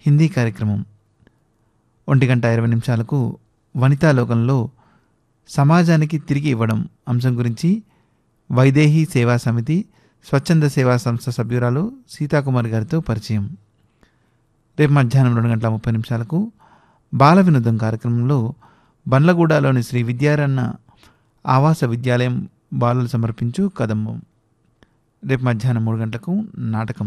హిందీ కార్యక్రమం ఒంటి గంట ఇరవై నిమిషాలకు వనితా లోకంలో సమాజానికి తిరిగి ఇవ్వడం అంశం గురించి వైదేహి సేవా సమితి స్వచ్ఛంద సేవా సంస్థ సభ్యురాలు సీతాకుమార్ గారితో పరిచయం రేపు మధ్యాహ్నం రెండు గంటల ముప్పై నిమిషాలకు బాల వినోదం కార్యక్రమంలో బండ్లగూడలోని శ్రీ విద్యారన్న ఆవాస విద్యాలయం బాలలు సమర్పించు కదంబం రేపు మధ్యాహ్నం మూడు గంటలకు నాటకం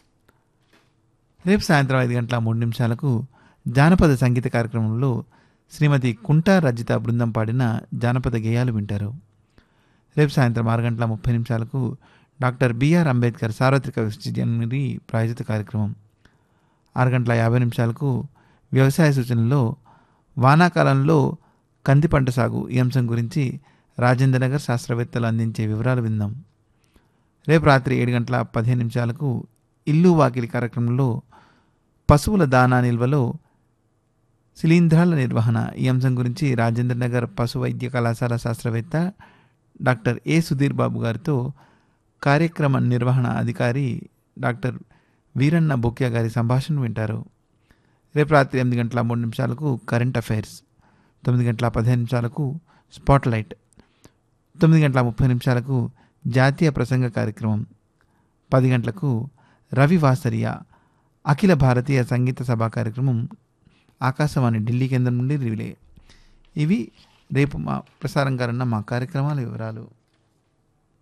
రేపు సాయంత్రం ఐదు గంటల మూడు నిమిషాలకు జానపద సంగీత కార్యక్రమంలో శ్రీమతి కుంటా రజిత బృందం పాడిన జానపద గేయాలు వింటారు రేపు సాయంత్రం ఆరు గంటల ముప్పై నిమిషాలకు డాక్టర్ బిఆర్ అంబేద్కర్ సార్వత్రిక విశ్వవిద్యాలయ ప్రాయోజిత కార్యక్రమం ఆరు గంటల యాభై నిమిషాలకు వ్యవసాయ సూచనలో వానాకాలంలో కంది పంట సాగు ఈ అంశం గురించి రాజేంద్రనగర్ శాస్త్రవేత్తలు అందించే వివరాలు విందాం రేపు రాత్రి ఏడు గంటల పదిహేను నిమిషాలకు ఇల్లు వాకిలి కార్యక్రమంలో పశువుల దానా నిల్వలో శిలీంధ్రాల నిర్వహణ ఈ అంశం గురించి రాజేంద్ర నగర్ పశు వైద్య కళాశాల శాస్త్రవేత్త డాక్టర్ ఏ సుధీర్ బాబు గారితో కార్యక్రమ నిర్వహణ అధికారి డాక్టర్ వీరన్న బొక్యా గారి సంభాషణ వింటారు రేపు రాత్రి ఎనిమిది గంటల మూడు నిమిషాలకు కరెంట్ అఫైర్స్ తొమ్మిది గంటల పదిహేను నిమిషాలకు స్పాట్ లైట్ తొమ్మిది గంటల ముప్పై నిమిషాలకు జాతీయ ప్రసంగ కార్యక్రమం పది గంటలకు రవి వాసరియ అఖిల భారతీయ సంగీత సభా కార్యక్రమం ఆకాశవాణి ఢిల్లీ కేంద్రం నుండి రిలే ఇవి రేపు మా ప్రసారం కానున్న మా కార్యక్రమాల వివరాలు